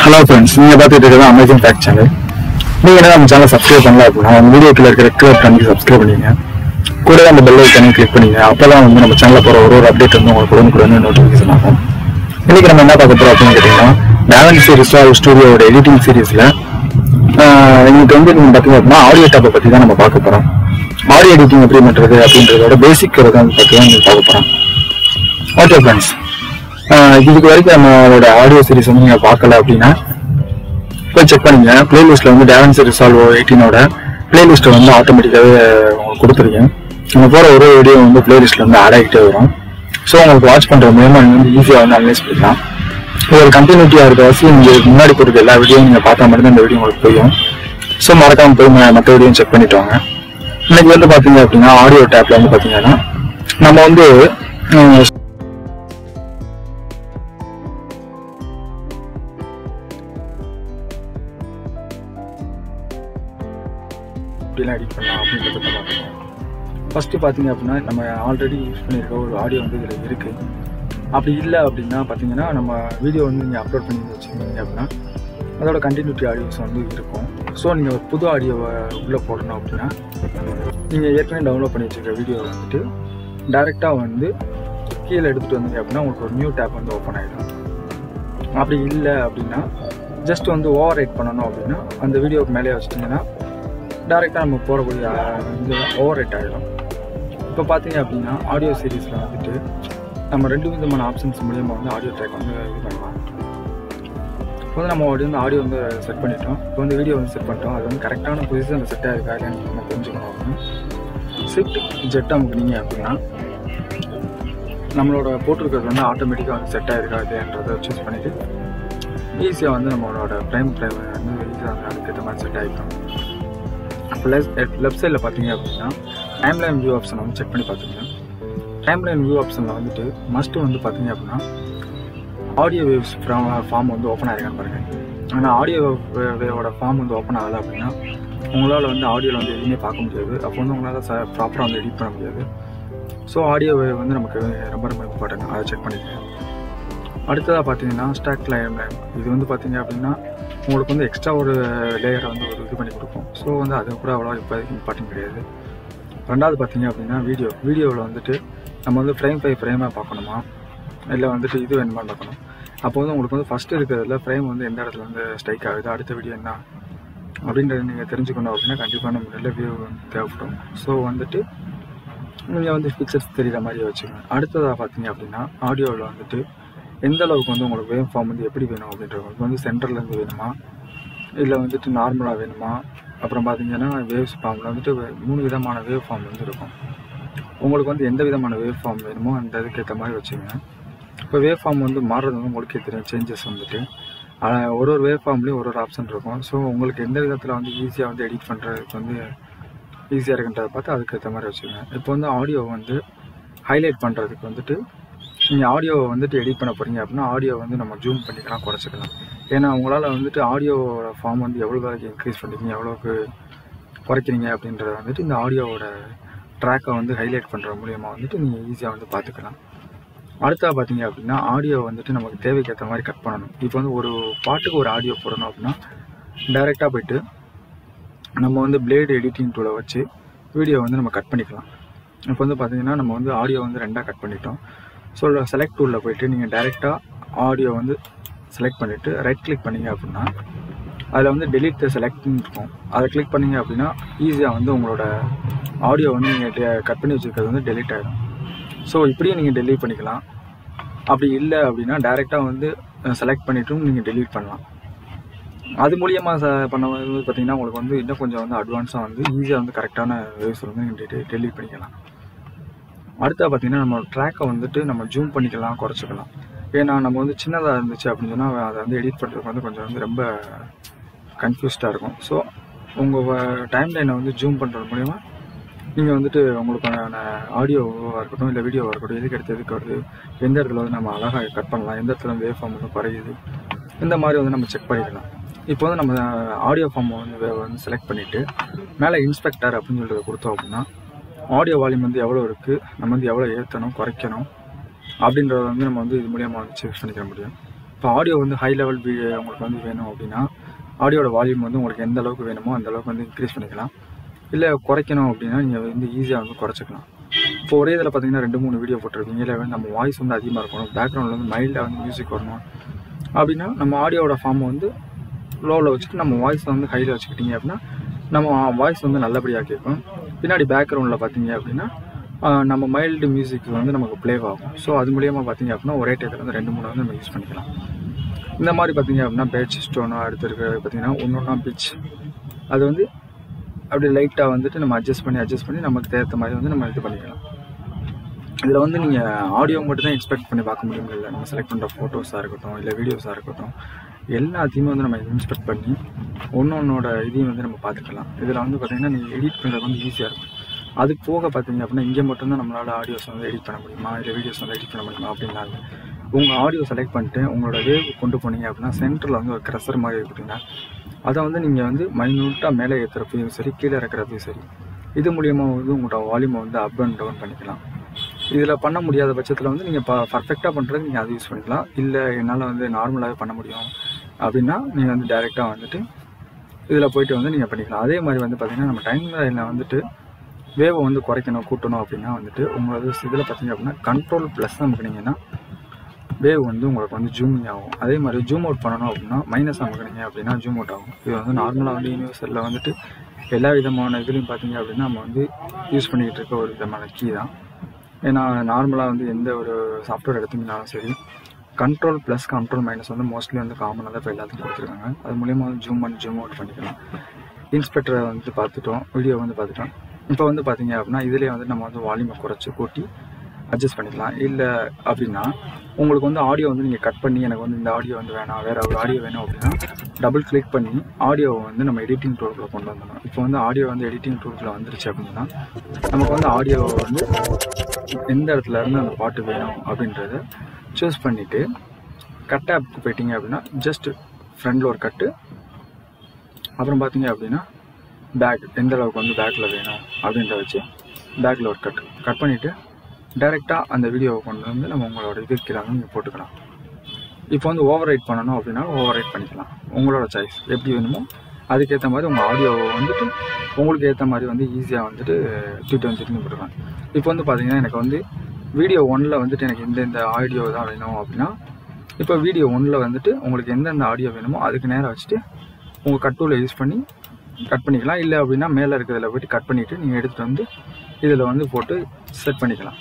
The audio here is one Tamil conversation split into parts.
ஹலோ ஃப்ரெண்ட்ஸ் நீங்கள் பார்த்துட்டு இருக்கிறது அமேசிங் ஃபேக்ட் சேனல் நீங்கள் என்ன நம்ம சேனல் சப்ஸ்கிரைப் பண்ணல அப்படின்னா நம்ம வீடியோக்கில் இருக்கிற கிளிக் பண்ணி சப்ஸ்கிரைப் பண்ணிங்க கூடவே அந்த பெல் ஐக்கனை கிளிக் பண்ணிங்க அப்போ தான் வந்து நம்ம சேனலில் போகிற ஒரு ஒரு அப்டேட் வந்து உங்களுக்கு உடனுக்குடன் நோட்டிஃபிகேஷன் ஆகும் இன்னைக்கு நம்ம என்ன பார்க்க போகிறோம் அப்படின்னு கேட்டிங்கன்னா டேவன்சி ரிஸ்டால் ஸ்டூடியோட எடிட்டிங் சீரீஸில் இன்னைக்கு வந்து நீங்கள் பார்த்தீங்க அப்படின்னா ஆடியோ டாப்பை பற்றி தான் நம்ம பார்க்க போகிறோம் ஆடியோ எடிட்டிங் எப்படி பண்ணுறது அப்படின்றதோட பேசிக் வந்து பற்றி தான் நீங்கள் பார்க்க போகிறோம் ஓகே ஃப்ரெண்ட்ஸ் இதுக்கு வரைக்கும் நம்மளோட ஆடியோ சீரிஸ் வந்து நீங்கள் பார்க்கல அப்படின்னா போய் செக் பண்ணுங்க பிளேலிஸ்ட்ல வந்து டேவன்சி ரிசால்வோ எயிட்டீனோட பிளேலிஸ்ட்டை வந்து ஆட்டோமேட்டிக்காகவே உங்களுக்கு கொடுத்துருக்கேன் நம்ம போகிற ஒரு வீடியோ வந்து பிளேலிஸ்ட்ல வந்து ஆட் ஆகிட்டே வரும் ஸோ உங்களுக்கு வாட்ச் பண்ணுற மூலமா நீங்கள் வந்து ஈஸியாக வந்து அனலைஸ் பண்ணிக்கலாம் இது ஒரு கண்டினியூட்டியாக இருக்க வசதி நீங்கள் இதுக்கு முன்னாடி கொடுத்த எல்லா வீடியோவும் நீங்கள் பார்த்தா மட்டும்தான் இந்த வீடியோ உங்களுக்கு புரியும் ஸோ மறக்காம போய் ம- மற்ற வீடியோ செக் பண்ணிட்டு வாங்க இன்னைக்கு வந்து பார்த்தீங்க அப்படின்னா ஆடியோ டேப்ல வந்து பார்த்தீங்கன்னா நம்ம வந்து உம், எப்படிலாம் எடிட் பண்ணலாம் அப்படின்றத பார்க்கலாம் ஃபஸ்ட்டு பார்த்தீங்க அப்படின்னா நம்ம ஆல்ரெடி யூஸ் பண்ணியிருக்க ஒரு ஆடியோ வந்து இதில் இருக்குது அப்படி இல்லை அப்படின்னா பார்த்தீங்கன்னா நம்ம வீடியோ வந்து நீங்கள் அப்லோட் பண்ணி வச்சுருந்தீங்க அப்படின்னா அதோட கண்டினியூட்டி ஆடியோஸ் வந்து இருக்கும் ஸோ நீங்கள் ஒரு புது ஆடியோவை உள்ளே போடணும் அப்படின்னா நீங்கள் ஏற்கனவே டவுன்லோட் பண்ணி வச்சுருக்க வீடியோ வந்துட்டு டைரெக்டாக வந்து கீழே எடுத்துகிட்டு வந்தீங்க அப்படின்னா உங்களுக்கு ஒரு நியூ டேப் வந்து ஓப்பன் ஆகிடும் அப்படி இல்லை அப்படின்னா ஜஸ்ட் வந்து ஓவர் ரைட் பண்ணணும் அப்படின்னா அந்த வீடியோக்கு மேலே வச்சிட்டிங்கன்னா டேரெக்டாக நம்ம போடக்கூடிய அஹ், இது ஓவர் ரைட் ஆகிடும் இப்போ பார்த்தீங்க அப்படின்னா ஆடியோ சீரீஸில் வந்துட்டு நம்ம ரெண்டு விதமான ஆப்ஷன்ஸ் மூலியமாக வந்து ஆடியோ ட்ராக் வந்து இது பண்ணலாம் இப்போ வந்து நம்ம வந்து ஆடியோ வந்து செட் பண்ணிட்டோம் இப்போ வந்து வீடியோ வந்து செட் பண்ணிட்டோம் அது வந்து கரெக்டான பொசிஷனில் செட் ஆகிருக்கா இல்லைன்னு நம்ம தெரிஞ்சுக்கணும் அப்படின்னா ஷிஃப்ட் ஜெட் அமுக்குனீங்க அப்படின்னா நம்மளோட போட்டிருக்கிறது வந்து ஆட்டோமேட்டிக்காக வந்து செட் ஆகிருக்கா இல்லைன்றதை சூஸ் பண்ணிவிட்டு ஈஸியாக வந்து நம்மளோட ப்ரைம் ட்ரைவ் வந்து ஈஸியாக வந்து அதுக்கேற்ற மாதிரி செட் ஆகிக்கும் இப்போ லெஃப்ட் லெஃப்ட் சைடில் பார்த்தீங்க அப்படின்னா டைம்லைன் வியூ ஆப்ஷனை வந்து செக் பண்ணி பார்த்துக்கங்க டைம்லைன் வியூ ஆப்ஷனில் வந்துட்டு மஸ்ட்டு வந்து பார்த்தீங்க அப்படின்னா ஆடியோ வேவ்ஸ் ஃபார்ம் வந்து ஓப்பன் ஆயிருக்கான்னு பாருங்க ஆனால் ஆடியோ வேவோட ஃபார்ம் வந்து ஓப்பன் ஆகலை அப்படின்னா உங்களால் வந்து ஆடியோவில் வந்து எதுவுமே பார்க்க முடியாது அப்போ வந்து உங்களால் ப்ராப்பராக வந்து எடிட் பண்ண முடியாது ஸோ ஆடியோ வேவ் வந்து நமக்கு ரொம்ப ரொம்ப இம்பார்ட்டன்ட் அதை செக் பண்ணிக்கங்க அடுத்ததாக பார்த்தீங்கன்னா ஸ்டாக் லைன் லைன் இது வந்து பார்த்தீங்க அப்படின்னா உங்களுக்கு வந்து எக்ஸ்ட்ரா ஒரு லேயரை வந்து ஒரு இது பண்ணி கொடுக்கும் ஸோ வந்து அது கூட அவ்வளோ இப்போதைக்கு இம்பார்ட்டன்ட் கிடையாது ரெண்டாவது பார்த்தீங்க அப்படின்னா வீடியோ வீடியோவில் வந்துட்டு நம்ம வந்து ஃப்ரேம் பை ஃப்ரேமாக பார்க்கணுமா இல்லை வந்துட்டு இது வேணுமான்னு பார்க்கணும் அப்போ வந்து உங்களுக்கு வந்து ஃபஸ்ட்டு இருக்கிறதுல ஃப்ரேம் வந்து எந்த இடத்துல வந்து ஸ்ட்ரைக் ஆகுது அடுத்த வீடியோ என்ன அப்படின்றத நீங்கள் தெரிஞ்சுக்கணும் அப்படின்னா கண்டிப்பாக நம்ம நல்ல வியூ வந்து தேவைப்படும் ஸோ வந்துட்டு நீங்கள் வந்து பிக்சர்ஸ் தெரிகிற மாதிரி வச்சுக்கோங்க அடுத்ததாக பார்த்தீங்க அப்படின்னா ஆடியோவில் வந்துட்டு எந்த அளவுக்கு வந்து உங்களுக்கு வேவ் ஃபார்ம் வந்து எப்படி வேணும் அப்படின்றது உங்களுக்கு வந்து சென்டர்லேருந்து வேணுமா இல்லை வந்துட்டு நார்மலாக வேணுமா அப்புறம் பார்த்தீங்கன்னா வேவ்ஸ் ஃபார்மில் வந்துட்டு வே- மூணு விதமான வேவ் ஃபார்ம் வந்து இருக்கும் உங்களுக்கு வந்து எந்த விதமான வேவ் ஃபார்ம் வேணுமோ அந்த இதுக்கேற்ற மாதிரி வச்சுக்கோங்க இப்போ வேவ் ஃபார்ம் வந்து மாறுறது வந்து உங்களுக்கே தெரியும் சேஞ்சஸ் வந்துட்டு ஆனா, ஒரு ஒரு வேவ் ஃபார்ம்லேயும் ஒரு ஒரு ஆப்ஷன் இருக்கும் ஸோ உங்களுக்கு எந்த விதத்தில் வந்து ஈஸியாக வந்து எடிட் பண்ணுறதுக்கு வந்து ஈஸியாக இருக்குன்றதை பார்த்து அதுக்கேற்ற மாதிரி வச்சுக்கோங்க இப்போ வந்து ஆடியோ வந்து ஹைலைட் பண்ணுறதுக்கு வந்துட்டு நீங்கள் ஆடியோவை வந்துட்டு எடிட் பண்ண போகிறீங்க அப்படின்னா ஆடியோ வந்து நம்ம ஜூம் பண்ணிக்கலாம் குறைச்சிக்கலாம் ஏன்னா உங்களால் வந்துட்டு ஆடியோவோட ஃபார்ம் வந்து எவ்வளோ வரைக்கும் இன்க்ரீஸ் பண்ணிக்கிறீங்க எவ்வளோக்கு குறைக்கிறீங்க அப்படின்றத வந்துட்டு இந்த ஆடியோவோட ட்ராக்கை வந்து ஹைலைட் பண்ணுற மூலியமாக வந்துட்டு நீங்கள் ஈஸியாக வந்து பார்த்துக்கலாம் அடுத்தா பார்த்தீங்க அப்படின்னா ஆடியோ வந்துட்டு நமக்கு தேவைக்கேற்ற மாதிரி கட் பண்ணணும் இப்போ வந்து ஒரு பாட்டுக்கு ஒரு ஆடியோ போடணும் அப்படின்னா டைரெக்டாக போயிட்டு நம்ம வந்து பிளேடு எடிட்டிங் டூலை வச்சு வீடியோ வந்து நம்ம கட் பண்ணிக்கலாம் இப்போ வந்து பார்த்தீங்கன்னா நம்ம வந்து ஆடியோ வந்து ரெண்டாக கட் பண்ணிட்டோம் ஸோ செலக்ட் டூலில் போயிட்டு நீங்கள் டைரெக்டாக ஆடியோ வந்து செலக்ட் பண்ணிவிட்டு ரைட் கிளிக் பண்ணீங்க அப்படின்னா அதில் வந்து delete the செலக்ட்னு இருக்கும் அதை கிளிக் பண்ணீங்க அப்படின்னா ஈஸியாக வந்து உங்களோட ஆடியோ வந்து நீங்கள் கட் பண்ணி வச்சுருக்கிறது வந்து delete ஆகிடும் ஸோ இப்படியும் நீங்கள் delete பண்ணிக்கலாம் அப்படி இல்லை அப்படின்னா டைரெக்டாக வந்து செலக்ட் பண்ணிட்டும் நீங்கள் delete பண்ணலாம் அது மூலியமாக ச பண்ணும்போது பார்த்தீங்கன்னா உங்களுக்கு வந்து இன்னும் கொஞ்சம் வந்து அட்வான்ஸாக வந்து ஈஸியாக வந்து கரெக்டான வேவ்ஸ் வந்து நீங்கள் டெலீட் பண்ணிக்கலாம் அடுத்தா பார்த்தீங்கன்னா நம்ம ட்ராக்கை வந்துட்டு நம்ம ஜூம் பண்ணிக்கலாம் குறைச்சிக்கலாம் ஏன்னா நம்ம வந்து சின்னதாக இருந்துச்சு அப்படின்னு சொன்னால் அதை வந்து எடிட் பண்ணுறதுக்கு வந்து கொஞ்சம் வந்து ரொம்ப கன்ஃபியூஸ்டாக இருக்கும் ஸோ உங்கள் டைம் லைனை வந்து ஜூம் பண்ணுறது மூலிமா நீங்கள் வந்துட்டு உங்களுக்கான ஆடியோவாக இருக்கட்டும் இல்லை வீடியோவாக இருக்கட்டும் எதுக்கு எடுத்து எதுக்கு வருது எந்த இடத்துல வந்து நம்ம அழகாக கட் பண்ணலாம் எந்த இடத்துல வேவ் ஃபார்ம் வந்து குறையுது இந்த மாதிரி வந்து நம்ம செக் பண்ணிக்கலாம் இப்போ வந்து நம்ம ஆடியோ ஃபார்ம் வந்து வே- வந்து செலக்ட் பண்ணிவிட்டு மேலே இன்ஸ்பெக்டர் அப்படின்னு சொல்லிட்டு கொடுத்தோம் அப்படின்னா ஆடியோ வால்யூம் வந்து எவ்வளோ இருக்குது நம்ம வந்து எவ்வளோ ஏற்றணும் குறைக்கணும் அப்படின்றத வந்து நம்ம வந்து இது மூலியமாக வந்து சூஸ் பண்ணிக்க முடியும் இப்போ ஆடியோ வந்து ஹை லெவல் உங்களுக்கு வந்து வேணும் அப்படின்னா ஆடியோட வால்யூம் வந்து உங்களுக்கு எந்த அளவுக்கு வேணுமோ அந்த அளவுக்கு வந்து இன்க்ரீஸ் பண்ணிக்கலாம் இல்லை குறைக்கணும் அப்படின்னா நீங்கள் வந்து ஈஸியாக வந்து குறைச்சிக்கலாம் இப்போ ஒரே இதில் பார்த்தீங்கன்னா ரெண்டு மூணு வீடியோ போட்டிருக்கீங்க இல்லை வந்து நம்ம வாய்ஸ் வந்து அதிகமாக இருக்கணும் பேக்ரவுண்டில் வந்து மைல்டாக வந்து மியூசிக் வரணும் அப்படின்னா நம்ம ஆடியோட ஃபார்மை வந்து லோவில் வச்சுட்டு நம்ம வாய்ஸை வந்து ஹையில் வச்சுக்கிட்டீங்க அப்படின்னா நம்ம வாய்ஸ் வந்து நல்லபடியாக கேட்கும் பின்னாடி பேக்ரவுண்டில் பார்த்தீங்க அப்படின்னா ஆஹ், நம்ம மைல்டு மியூசிக் வந்து நமக்கு ப்ளே ஆகும் ஸோ அது மூலியமாக பார்த்தீங்க அப்படின்னா ஒரே டேக்கில் வந்து ரெண்டு மூணு வந்து நம்ம யூஸ் பண்ணிக்கலாம் இந்த மாதிரி பார்த்தீங்க அப்படின்னா பேட்ச் ஸ்டோனோ அடுத்து இருக்கிறது பார்த்தீங்கன்னா ஒன்று ஒன்றா பிச் அது வந்து அப்படியே லைட்டாக வந்துட்டு நம்ம அட்ஜஸ்ட் பண்ணி அட்ஜஸ்ட் பண்ணி நமக்கு ஏற்ற மாதிரி வந்து நம்ம இது பண்ணிக்கலாம் இதில் வந்து நீங்கள் ஆடியோ மட்டும் தான் எக்ஸ்பெக்ட் பண்ணி பார்க்க முடியும் இல்லை நம்ம செலக்ட் பண்ணுற ஃபோட்டோஸாக இருக்கட்டும் இல்லை வீடியோஸாக இருக்கட்டும் எல்லாத்தையுமே வந்து நம்ம இன்ஸ்பெக்ட் பண்ணி ஒன்று ஒன்றோட இதையும் வந்து நம்ம பார்த்துக்கலாம் இதில் வந்து பார்த்திங்கன்னா நீங்கள் எடிட் பண்ணுறது வந்து ஈஸியாக இருக்கும் அது போக பார்த்தீங்க அப்படின்னா இங்கே மட்டும்தான் நம்மளால் ஆடியோஸ் வந்து எடிட் பண்ண முடியுமா இல்லை வீடியோஸ் வந்து எடிட் பண்ண முடியுமா அப்படின்னா இல்லை உங்கள் ஆடியோ செலக்ட் பண்ணிட்டு உங்களோட வேவ் கொண்டு போனீங்க அப்படின்னா சென்டரில் வந்து ஒரு க்ரெஷர் மாதிரி இருக்குதுங்க அதை வந்து நீங்கள் வந்து மைனூட்டாக மேலே ஏற்றுறப்பையும் சரி கீழே இறக்குறப்பையும் சரி இது மூலியமாக வந்து உங்களோட வால்யூமை வந்து அப் அண்ட் டவுன் பண்ணிக்கலாம் இதில் பண்ண முடியாத பட்சத்தில் வந்து நீங்கள் ப பர்ஃபெக்டாக பண்ணுறதுக்கு நீங்கள் அதை யூஸ் பண்ணிக்கலாம் இல்லை என்னால் வந்து நார்மலாகவே பண்ண முடியும் அப்படின்னா நீங்கள் வந்து டைரெக்டாக வந்துட்டு இதில் போயிட்டு வந்து நீங்கள் பண்ணிக்கலாம் அதே மாதிரி வந்து பார்த்திங்கன்னா நம்ம டைம் லைனில் வந்துட்டு வேவை வந்து குறைக்கணும் கூட்டணும் அப்படின்னா வந்துட்டு உங்களோட இதில் பார்த்தீங்க அப்படின்னா கண்ட்ரோல் ப்ளஸ் அமுக்குனீங்கன்னா வேவ் வந்து உங்களுக்கு வந்து ஜூமிங் ஆகும் அதே மாதிரி ஜூம் அவுட் பண்ணணும் அப்படின்னா மைனஸ் அமுக்குனீங்க அப்படின்னா ஜூம் அவுட் ஆகும் இது வந்து நார்மலாக வந்து யூனிவர்சலில் வந்துட்டு எல்லா விதமான இதுலையும் பார்த்தீங்க அப்படின்னா நம்ம வந்து யூஸ் பண்ணிக்கிட்டு இருக்க ஒரு விதமான கீ தான் ஏன்னா நார்மலாக வந்து எந்த ஒரு சாஃப்ட்வேர் எடுத்தீங்கனாலும் சரி கண்ட்ரோல் ப்ளஸ் கண்ட்ரோல் மைனஸ் வந்து மோஸ்ட்லி வந்து காமனாக தான் இப்போ எல்லாத்துக்கும் கொடுத்துருக்காங்க அது மூலியமாக வந்து ஜூம் பண்ணி ஜூம் அவுட் பண்ணிக்கலாம் இன்ஸ்பெக்டரை வந்து பார்த்துட்டோம் வீடியோ வந்து பார்த்துட்டோம் இப்போ வந்து பார்த்தீங்க அப்படின்னா இதிலே வந்து நம்ம வந்து வால்யூமை குறைச்சி கூட்டி அட்ஜஸ்ட் பண்ணிக்கலாம் இல்லை அப்படின்னா உங்களுக்கு வந்து ஆடியோ வந்து நீங்கள் கட் பண்ணி எனக்கு வந்து இந்த ஆடியோ வந்து வேணாம் வேறு ஒரு ஆடியோ வேணும் அப்படின்னா டபுள் கிளிக் பண்ணி ஆடியோவை வந்து நம்ம எடிட்டிங் டூலுக்குள்ள கொண்டு வந்துடணும் இப்போ வந்து ஆடியோ வந்து எடிட்டிங் டூலுக்குள்ள வந்துருச்சு அப்படின்னா நமக்கு வந்து ஆடியோவை வந்து எந்த இடத்துல இருந்து அந்த பாட்டு வேணும் அப்படின்றத சூஸ் பண்ணிவிட்டு கட் ஆப்புக்கு போயிட்டீங்க அப்படின்னா ஜஸ்ட் ஃப்ரண்டில் ஒரு கட்டு அப்புறம் பார்த்தீங்க அப்படின்னா பேக் எந்த அளவுக்கு வந்து பேக்கில் வேணும் அப்படின்றத வச்சு பேக்கில் ஒரு கட் கட் பண்ணிவிட்டு டைரெக்டாக அந்த வீடியோவை கொண்டு வந்து நம்ம உங்களோட இது கீழே வந்து நீங்கள் போட்டுக்கலாம் இப்போ வந்து ஓவர் ரைட் பண்ணணும் அப்படின்னா ஓவர் ரைட் பண்ணிக்கலாம் உங்களோட சாய்ஸ் எப்படி வேணுமோ அதுக்கேற்ற மாதிரி உங்கள் ஆடியோவை வந்துட்டு உங்களுக்கு ஏற்ற மாதிரி வந்து ஈஸியாக வந்துட்டு தூக்கிட்டு வந்து திரும்பி போட்டுக்கலாம் இப்போ வந்து பார்த்தீங்கன்னா எனக்கு வந்து வீடியோ ஒன்னில் வந்துட்டு எனக்கு இந்த இந்த ஆடியோ தான் வேணும் அப்படின்னா இப்போ வீடியோ ஒன்னில் வந்துட்டு உங்களுக்கு எந்தெந்த ஆடியோ வேணுமோ அதுக்கு நேராக வச்சுட்டு உங்கள் கட்டூலை யூஸ் பண்ணி கட் பண்ணிக்கலாம் இல்லை அப்படின்னா மேலே இருக்கிறதுல போயிட்டு கட் பண்ணிவிட்டு நீங்கள் எடுத்துகிட்டு வந்து இதில் வந்து போட்டு செட் பண்ணிக்கலாம்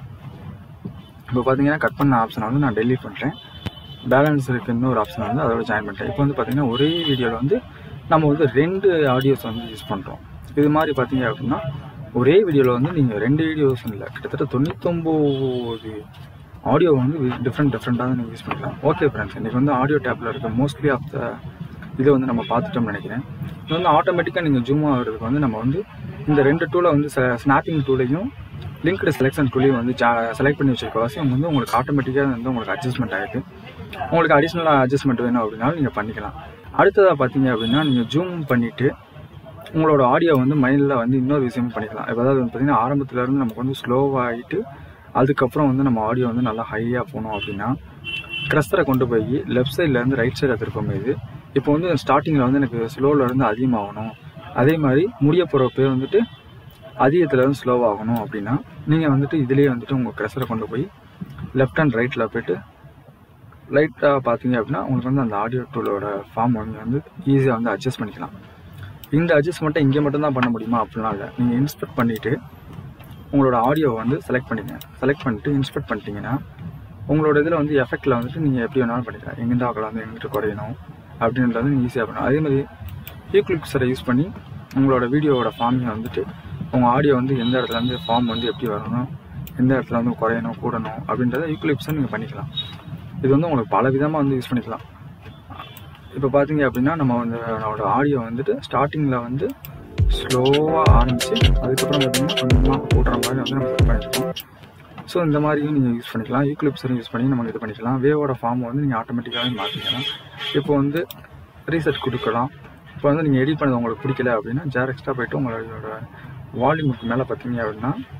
இப்போ பார்த்தீங்கன்னா கட் பண்ண ஆப்ஷனை வந்து நான் டெலீட் பண்ணுறேன் பேலன்ஸ் இருக்கு இன்னொரு ஆப்ஷன் வந்து அதோட ஜாயின் பண்ணிட்டேன் இப்போ வந்து பார்த்தீங்கன்னா ஒரே வீடியோவில் வந்து நம்ம வந்து ரெண்டு ஆடியோஸ் வந்து யூஸ் பண்ணுறோம் இது மாதிரி பார்த்தீங்க அப்படின்னா ஒரே வீடியோவில் வந்து நீங்கள் ரெண்டு வீடியோஸ் இல்லை கிட்டத்தட்ட தொண்ணூத்தொம்பது ஆடியோ வந்து டிஃப்ரெண்ட் டிஃப்ரெண்ட்டாக நீங்கள் யூஸ் பண்ணிக்கலாம் ஓகே ஃப்ரெண்ட்ஸ் இன்றைக்கி வந்து ஆடியோ டேப்பில் இருக்க மோஸ்ட்லி ஆஃப் த இதை வந்து நம்ம பார்த்துட்டோம்னு நினைக்கிறேன் இது வந்து ஆட்டோமேட்டிக்காக நீங்கள் ஜூம் ஆகிறதுக்கு வந்து நம்ம வந்து இந்த ரெண்டு டூலை வந்து ஸ்னாப்பிங் டூலையும் லிங்க்டு செலெக்ஷன் டூலையும் வந்து செலக்ட் பண்ணி வச்சிருக்க அவசியம் வந்து உங்களுக்கு ஆட்டோமேட்டிக்காக வந்து உங்களுக்கு அட்ஜஸ்ட்மெண்ட் ஆகிடுது உங்களுக்கு அடிஷ்னலாக அட்ஜஸ்ட்மெண்ட் வேணும் அப்படின்னாலும் நீங்கள் பண்ணிக்கலாம் அடுத்ததாக பார்த்தீங்க அப்படின்னா நீங்கள் ஜூம் பண்ணிவிட்டு உங்களோட ஆடியோ வந்து மைண்டில் வந்து இன்னொரு விஷயம் பண்ணிக்கலாம் இப்போ அதாவது வந்து பார்த்தீங்கன்னா ஆரம்பத்துல இருந்து நமக்கு வந்து ஸ்லோவாகிட்டு அதுக்கப்புறம் வந்து நம்ம ஆடியோ வந்து நல்லா ஹையாக போகணும் அப்படின்னா க்ரஸ்டரை கொண்டு போய் லெஃப்ட் சைட்லேருந்து ரைட் சைடில் திருப்பம் இது இப்போ வந்து ஸ்டார்டிங்கில் வந்து எனக்கு ஸ்லோவில் இருந்து அதிகமாகணும் அதே மாதிரி முடிய போகிற பேர் வந்துட்டு அதிகத்தில் இருந்து ஸ்லோவாகணும் அப்படின்னா நீங்கள் வந்துட்டு இதுலேயே வந்துட்டு உங்கள் க்ரஸரை கொண்டு போய் லெஃப்ட் அண்ட் ரைட்டில் போயிட்டு லைட்டாக பார்த்தீங்க அப்படின்னா உங்களுக்கு வந்து அந்த ஆடியோ டூலோட ஃபார்ம் வந்து வந்து ஈஸியாக வந்து அட்ஜஸ்ட் பண்ணிக்கலாம் இந்த அட்ஜஸ்ட்மெண்ட்டை இங்கே மட்டும்தான் பண்ண முடியுமா அப்படிலாம் இல்லை நீங்கள் இன்ஸ்பெக்ட் பண்ணிவிட்டு உங்களோட ஆடியோவை வந்து செலக்ட் பண்ணிக்கங்க செலக்ட் பண்ணிட்டு இன்ஸ்பெக்ட் பண்ணிட்டீங்கன்னா உங்களோட இதில் வந்து எஃபெக்ட்டில் வந்துட்டு நீங்கள் எப்படி வேணாலும் பண்ணிக்கலாம் எங்கிட்ட ஆக்கலாம் வந்து எங்கிட்ட குறையணும் அப்படின்றது நீங்கள் ஈஸியாக பண்ணலாம் அதே மாதிரி ஈக்லிப்ஸரை யூஸ் பண்ணி உங்களோட வீடியோவோட ஃபார்மிங்கை வந்துட்டு உங்கள் ஆடியோ வந்து எந்த இடத்துல இருந்து ஃபார்ம் வந்து எப்படி வரணும் எந்த இடத்துல வந்து குறையணும் கூடணும் அப்படின்றத ஈக்குலிப்ஸை நீங்கள் பண்ணிக்கலாம் இது வந்து உங்களுக்கு பல விதமாக வந்து யூஸ் பண்ணிக்கலாம் இப்போ பார்த்தீங்க அப்படின்னா நம்ம வந்து நம்மளோட ஆடியோ வந்துட்டு ஸ்டார்டிங்கில் வந்து ஸ்லோவாக ஆரம்பிச்சு அதுக்கப்புறம் பார்த்தீங்கன்னா கொஞ்சமாக கூட்டுற மாதிரி வந்து நம்ம செட் பண்ணியிருக்கோம் ஸோ இந்த மாதிரியும் நீங்கள் யூஸ் பண்ணிக்கலாம் யூக்லிப்ஸரும் யூஸ் பண்ணி நம்ம இது பண்ணிக்கலாம் வேவோட ஃபார்ம் வந்து நீங்கள் ஆட்டோமேட்டிக்காகவே மாற்றிக்கலாம் இப்போ வந்து ரீசெட் கொடுக்கலாம் இப்போ வந்து நீங்கள் எடிட் பண்ணது உங்களுக்கு பிடிக்கல அப்படின்னா ஜேரக்ஸ்டாக போயிட்டு உங்களோட வால்யூமுக்கு மேலே பார்த்தீங்க அப்படின்னா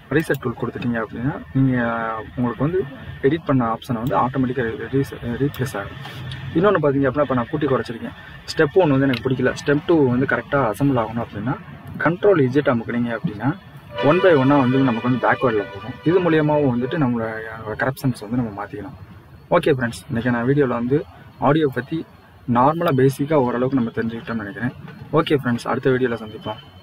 ரீசெட் டூல் கொடுத்துட்டீங்க அப்படின்னா நீங்கள் உங்களுக்கு வந்து எடிட் பண்ண ஆப்ஷனை வந்து ஆட்டோமேட்டிக்காக ரீஸ் ரீப்ளேஸ் ஆகும் இன்னொன்று பார்த்தீங்க அப்படின்னா இப்போ நான் கூட்டி குறைச்சிருக்கேன் ஸ்டெப் ஒன்று வந்து எனக்கு பிடிக்கல ஸ்டெப் டூ வந்து கரெக்டாக அசம்பிள் ஆகணும் அப்படின்னா கண்ட்ரோல் இஜெட் அமுக்குனீங்க அப்படின்னா ஒன் பை ஒன்னாக வந்து நமக்கு வந்து பேக்வேர்டில் போகும் இது மூலியமாகவும் வந்துட்டு நம்மளோட கரப்ஷன்ஸ் வந்து நம்ம மாற்றிக்கலாம் ஓகே ஃப்ரெண்ட்ஸ் இன்றைக்கி நான் வீடியோவில் வந்து ஆடியோ பற்றி நார்மலாக பேசிக்காக ஓரளவுக்கு நம்ம தெரிஞ்சுக்கிட்டோம்னு நினைக்கிறேன் ஓகே ஃப்ரெண்ட்ஸ் அடுத்த வீடியோவில் சந்திப்போம்